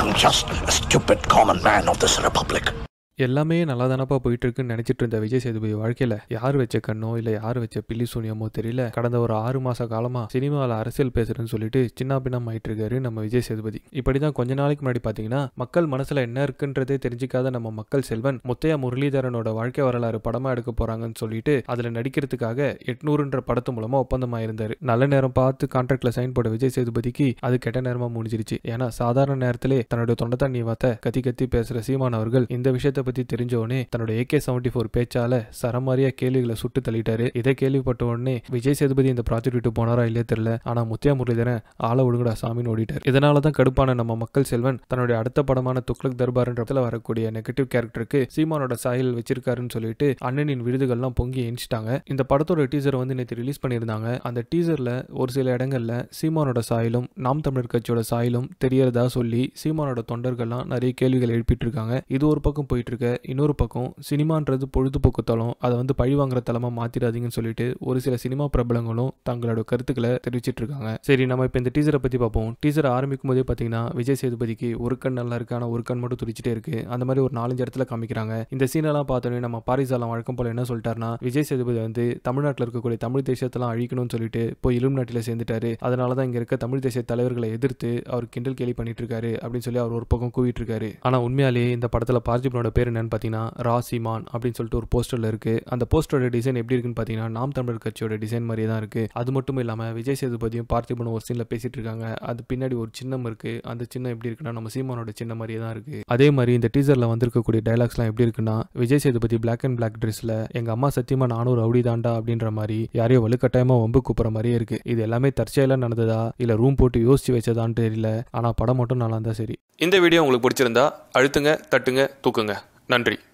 I'm just a stupid common man of this republic. எல்லாமே நல்லா தானப்பா போயிட்டு இருக்குன்னு நினைச்சிட்டு இருந்த விஜய் சேதுபதி வாழ்க்கையில யார் வச்ச கண்ணோ இல்ல யார் வச்ச பில்லி சூனியமோ தெரியல கடந்த ஒரு ஆறு மாச காலமா சினிமாவில் அரசியல் பேசுறேன்னு சொல்லிட்டு சின்ன பின்னம் ஆயிட்டு இருக்காரு நம்ம விஜய் சேதுபதி இப்படிதான் கொஞ்ச நாளைக்கு முன்னாடி பாத்தீங்கன்னா மக்கள் மனசுல என்ன இருக்குன்றதே தெரிஞ்சுக்காத நம்ம மக்கள் செல்வன் முத்தையா முரளிதரனோட வாழ்க்கை வரலாறு படமா எடுக்க போறாங்கன்னு சொல்லிட்டு அதுல நடிக்கிறதுக்காக எட்நூறுன்ற படத்து மூலமா ஒப்பந்தம் ஆயிருந்தாரு நல்ல நேரம் பார்த்து கான்ட்ராக்ட்ல சைன் போட விஜய் சேதுபதிக்கு அது கெட்ட நேரமா முடிஞ்சிருச்சு ஏன்னா சாதாரண நேரத்திலே தன்னுடைய தொண்டை தண்ணி வாத்த கத்தி கத்தி பேசுற சீமான் அவர்கள் இந்த விஷயத்தை பத்தி தெரிஞ்ச உடனே தன்னோட ஏகே செவன்டி ஃபோர் பேச்சால சரமாரியா கேள்விகளை சுட்டு தள்ளிட்டாரு இதை கேள்விப்பட்ட உடனே விஜய் சேதுபதி இந்த ப்ராஜெக்ட் விட்டு போனாரா இல்லையே தெரியல ஆனா முத்தியா முரளிதரன் ஆள ஒழுங்குடா சாமின்னு ஓடிட்டார் இதனாலதான் கடுப்பான நம்ம மக்கள் செல்வன் தன்னுடைய அடுத்த படமான துக்ளக் தர்பார்ன்றதுல வரக்கூடிய நெகட்டிவ் கேரக்டருக்கு சீமானோட சாயல் வச்சிருக்காருன்னு சொல்லிட்டு அண்ணனின் விருதுகள்லாம் பொங்கி எணிச்சிட்டாங்க இந்த படத்தோட டீசர் வந்து நேற்று ரிலீஸ் பண்ணியிருந்தாங்க அந்த டீசர்ல ஒரு சில இடங்கள்ல சீமானோட சாயலும் நாம் தமிழர் கட்சியோட சாயலும் தெரியறதா சொல்லி சீமானோட தொண்டர்கள்லாம் நிறைய கேள்விகள் எழுப்பிட்டு இருக்காங்க இது ஒரு பக்கம் போயிட்டு இருக்க இன்னொரு பக்கம் சினிமான்றது பொழுதுபோக்கு தளம் அதை வந்து பழி வாங்குற தளமா மாத்திராதீங்கன்னு சொல்லிட்டு ஒரு சில சினிமா பிரபலங்களும் தங்களோட கருத்துக்களை தெரிவிச்சிட்டு இருக்காங்க சரி நம்ம இப்போ இந்த டீசரை பத்தி பார்ப்போம் டீசர் ஆரம்பிக்கும் போதே பாத்தீங்கன்னா விஜய் சேதுபதிக்கு ஒரு கண் நல்லா இருக்கு ஆனா ஒரு கண் மட்டும் துடிச்சிட்டே இருக்கு அந்த மாதிரி ஒரு நாலஞ்சு இடத்துல காமிக்கிறாங்க இந்த சீனெல்லாம் பார்த்தோன்னே நம்ம பாரிசாலம் வழக்கம் போல என்ன சொல்லிட்டாருன்னா விஜய் சேதுபதி வந்து தமிழ்நாட்டில் இருக்கக்கூடிய தமிழ் தேசத்தெல்லாம் அழிக்கணும்னு சொல்லிட்டு போய் இலும் நாட்டில் சேர்ந்துட்டாரு அதனால தான் இங்க இருக்க தமிழ் தேச தலைவர்களை எதிர்த்து அவர் கிண்டல் கேலி பண்ணிட்டு இருக்காரு அப்படின்னு சொல்லி அவர் ஒரு பக்கம் கூவிட்டு இருக்காரு ஆனா உண்மையாலேயே இந்த படத்துல பார்த்திபனோட பேர் என்னன்னு பாத்தீங்கன்னா ராசிமான் அப்படின்னு சொல்லிட்டு ஒரு போஸ்டர்ல இருக்கு அந்த போஸ்டரோட டிசைன் எப்படி இருக்குன்னு பாத்தீங்கன்னா நாம் தமிழர் கட்சியோட டிசைன் மாதிரியே தான் இருக்கு அது மட்டும் இல்லாம விஜய் சேதுபதியும் பார்த்திபனும் ஒரு சீன்ல பேசிட்டு இருக்காங்க அது பின்னாடி ஒரு சின்னம் இருக்கு அந்த சின்னம் எப்படி இருக்குன்னா நம்ம சீமானோட சின்ன மாதிரியே தான் இருக்கு அதே மாதிரி இந்த டீசர்ல வந்திருக்கக்கூடிய டைலாக்ஸ்லாம் எப்படி இருக்குன்னா Vijay Sethupathi black and black ட்ரெஸ்ல எங்க அம்மா சத்தியமா நானும் ரவுடி தாண்டா அப்படின்ற மாதிரி யாரையோ வலுக்கட்டாயமா வம்பு கூப்பிடுற மாதிரியே இருக்கு இது எல்லாமே தற்செயலா நடந்ததா இல்ல ரூம் போட்டு யோசிச்சு வச்சதான்னு தெரியல ஆனா படம் மட்டும் நல்லா இருந்தா சரி இந்த வீடியோ உங்களுக்கு பிடிச்சிருந்தா அழுத்துங்க தட்டுங்க தூக்குங்க நன்றி